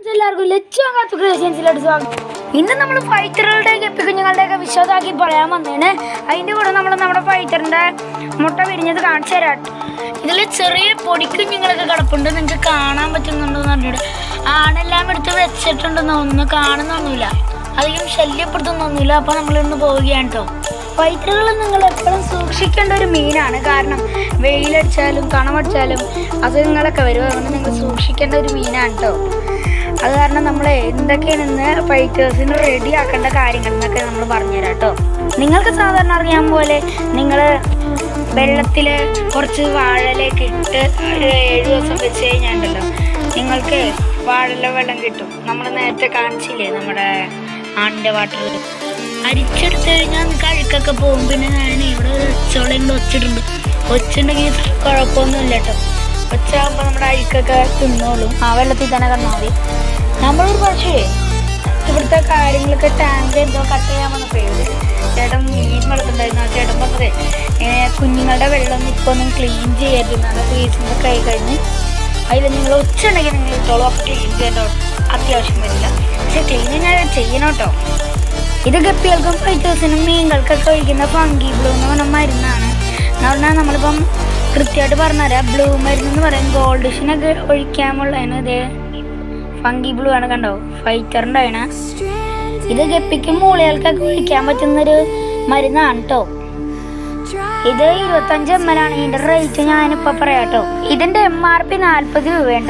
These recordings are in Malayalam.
എല്ലാവർക്കും ലക്ഷ്യം കാത്തു ക്രിയേഷൻസിലോട്ട് സ്വാഗതം ഇന്ന് നമ്മൾ ഫൈറ്ററുകളുടെ ഗപ്പി കുഞ്ഞുങ്ങളുടെയൊക്കെ വിശ്വാസമാക്കി പറയാൻ വന്നേണ് അതിന്റെ കൂടെ നമ്മൾ നമ്മുടെ ഫൈറ്ററിന്റെ മുട്ട വിരിഞ്ഞത് കാണിച്ചു തരാം ഇതിൽ ചെറിയ പൊടിക്കുഞ്ഞുങ്ങളൊക്കെ കിടപ്പുണ്ട് നിങ്ങൾക്ക് കാണാൻ പറ്റുന്നുണ്ടോ എന്ന് പറഞ്ഞിട്ട് ആണെല്ലാം എടുത്ത് വെച്ചിട്ടുണ്ടെന്ന് തോന്നുന്നു കാണുന്നൊന്നുമില്ല അധികം ശല്യപ്പെടുത്തുന്നൊന്നുമില്ല അപ്പൊ നമ്മൾ ഇന്ന് പോവുകയാണ് കേട്ടോ ഫൈറ്ററുകൾ നിങ്ങൾ എപ്പോഴും സൂക്ഷിക്കേണ്ട ഒരു മീനാണ് കാരണം വെയിലടിച്ചാലും തണമടിച്ചാലും അസുഖങ്ങളൊക്കെ വരും അതുകൊണ്ട് നിങ്ങൾ സൂക്ഷിക്കേണ്ട ഒരു മീനാണ് കേട്ടോ അത് കാരണം നമ്മൾ എന്തൊക്കെയാണ് ഇന്ന് ഫൈറ്റേഴ്സിന് റെഡി ആക്കേണ്ട കാര്യങ്ങൾ എന്നൊക്കെ നമ്മൾ പറഞ്ഞുതരാം കേട്ടോ നിങ്ങൾക്ക് സാധാരണ അറിയാൻ പോലെ നിങ്ങൾ വെള്ളത്തിൽ കുറച്ച് വാഴലേക്ക് ഇട്ട് ഒരു ഏഴ് ദിവസം വെച്ച് കഴിഞ്ഞാണ്ടല്ലോ നിങ്ങൾക്ക് വാഴല വെള്ളം കിട്ടും നമ്മൾ നേരത്തെ കാണിച്ചില്ലേ നമ്മുടെ ആണിൻ്റെ വാട്ടർ അരിച്ചെടുത്ത് കഴിഞ്ഞാൽ നിങ്ങൾക്ക് അഴുക്കൊക്കെ പോകും പിന്നെ ഞാൻ ഇവിടെ ഒരു ഒച്ചോളം കൊണ്ട് ഒച്ചിട്ടുണ്ട് ഒച്ചുണ്ടെങ്കിൽ കുഴപ്പമൊന്നുമില്ല കേട്ടോ ഒച്ചാകുമ്പോൾ നമ്മുടെ അഴുക്കൊക്കെ തിന്നോളും ആ വെള്ളത്തിൽ തന്നെ കണ്ടാൽ മതി നമ്മളൊരു പക്ഷേ ഇവിടുത്തെ കാര്യങ്ങളൊക്കെ ടാങ്ക് എന്തോ കട്ട് ചെയ്യാൻ വന്ന പേര് ചേട്ടൻ മീൻ വളർത്തുണ്ടായിരുന്നു ആ ചേട്ടൻ പറഞ്ഞത് ഏ, കുഞ്ഞുങ്ങളുടെ വെള്ളം ഇപ്പൊ ഒന്നും ക്ലീൻ ചെയ്യരുത് നല്ല ഫീസിൻ്റെ ആയി കഴിഞ്ഞ് അതിൽ നിങ്ങൾ ഒച്ച ഉണ്ടെങ്കിൽ നിങ്ങൾ ഇട്ടോളൂ അപ്പോൾ ക്ലീൻ ചെയ്യേണ്ട അത്യാവശ്യം വരില്ല പക്ഷെ ക്ലീൻ ഞാൻ ചെയ്യണം കേട്ടോ ഇത് ഗപ്പികൾക്കും ഫൈറ്റേഴ്സിനും മീനുകൾക്കൊക്കെ ഒഴിക്കുന്ന ഫംഗി ബ്ലൂ എന്ന് പറഞ്ഞ മരുന്നാണ് എന്ന് പറഞ്ഞാൽ നമ്മളിപ്പം കൃത്യമായിട്ട് പറഞ്ഞുതരാം ബ്ലൂ മരുന്ന് എന്ന് പറയും ഗോൾഡ് ഡിഷിനൊക്കെ ഒഴിക്കാമുള്ളതാണ് ഇത് ഫംഗി ബ്ലൂ ആണ് കണ്ടോ ഫൈറ്ററിൻ്റെ ആണ് ഇത് ഗപ്പിക്കും മൂളികൾക്കൊക്കെ ഒഴിക്കാൻ പറ്റുന്നൊരു മരുന്നാണ് കേട്ടോ ഇത് ഇരുപത്തഞ്ച് എം എൽ ആണ് ഇതിന്റെ റേറ്റ് ഞാനിപ്പോ പറയാം കേട്ടോ ഇതിന്റെ എം ആർ പി നാല്പത് രൂപയുണ്ടോ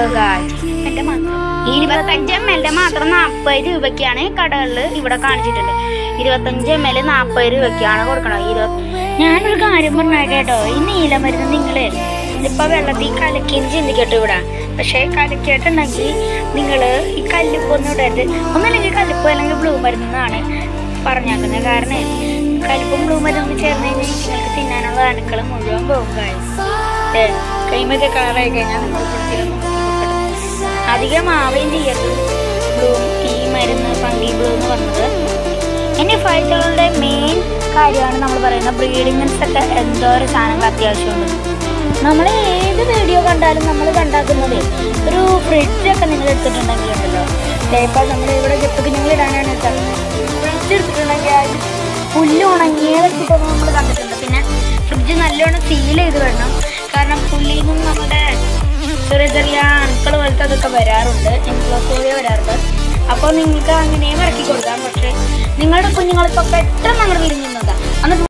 ഇരുപത്തഞ്ച് എം എല്ലിന്റെ മാത്രം നാൽപ്പത് രൂപയ്ക്കാണ് കടകളിൽ ഇവിടെ കാണിച്ചിട്ടുണ്ട് ഇരുപത്തഞ്ച് എം എൽ നാൽപ്പത് രൂപയ്ക്കാണ് കൊടുക്കണം ഇരുപത് ഞാനൊരു കാര്യം പറഞ്ഞാൽ കേട്ടോ ഈ നീലമരുന്ന് നിങ്ങള് ഇപ്പൊ വെള്ളത്തിൽ കലക്കിന്ന് ചിന്തിക്കട്ടോ ഇവിടെ പക്ഷെ കലക്കിയിട്ടുണ്ടെങ്കിൽ നിങ്ങൾ ഈ കല്ലുപ്പൊന്നും ഇടരുത് ഒന്നല്ലെങ്കിൽ കല്ലുപ്പ് അല്ലെങ്കിൽ ബ്ലൂ മരുന്നാണ് പറഞ്ഞേക്കുന്നത് കാരണം കല്ലുപ്പും ബ്ലൂ മരുന്ന് ചേർന്ന് കഴിഞ്ഞാൽ നിങ്ങൾക്ക് തിന്നാനുള്ള അണുക്കൾ മുഴുവൻ പോകും കാര്യം കൈമൊക്കെ കളറായി കഴിഞ്ഞാൽ നിങ്ങൾ ഫ്രിഡ്ജിലൊന്നും അധികം ആവുകയും ചെയ്യരുത് ബ്ലൂ ഈ മരുന്ന് ഫംഗി ബ്ലൂ എന്ന് പറഞ്ഞത് ഇനി ഫൈറ്റുകളുടെ മെയിൻ കാര്യമാണ് നമ്മൾ പറയുന്നത് ബ്രീഡിങ്സ് ഒക്കെ എന്തോ ഒരു സാധനങ്ങൾ അത്യാവശ്യമുണ്ട് നമ്മൾ ഏത് വീഡിയോ കണ്ടാലും നമ്മൾ കണ്ടാക്കുന്നത് ഒരു ഫ്രിഡ്ജൊക്കെ നിങ്ങൾ എടുത്തിട്ടുണ്ടെങ്കിൽ ഉണ്ടല്ലോ ഇപ്പോൾ നമ്മൾ ഇവിടെ ഗപ്പിക്ക് നിങ്ങൾ ഇടാനാണ് വെച്ചാൽ ഫ്രിഡ്ജ് എടുത്തിട്ടുണ്ടെങ്കിൽ അതിൽ പുല്ല് ഉണങ്ങിയതൊക്കെ നമ്മൾ കണ്ടിട്ടുണ്ട് പിന്നെ ഫ്രിഡ്ജ് നല്ലോണം സീൽ ചെയ്ത് വേണം കാരണം പുല്ലിൽ നിന്നും നമ്മുടെ ചെറിയ ചെറിയ അണുക്കൾ പോലത്തെ അതൊക്കെ വരാറുണ്ട് എൻക്ലോസോറിയ വരാറുണ്ട് അപ്പോൾ നിങ്ങൾക്ക് അങ്ങനെയും ഇറക്കി കൊടുക്കാം പക്ഷേ നിങ്ങളുടെ കുഞ്ഞുങ്ങളിപ്പോൾ പെട്ടെന്ന് അങ്ങനെ വിരിഞ്ഞുന്നതാണ് എന്നിട്ട്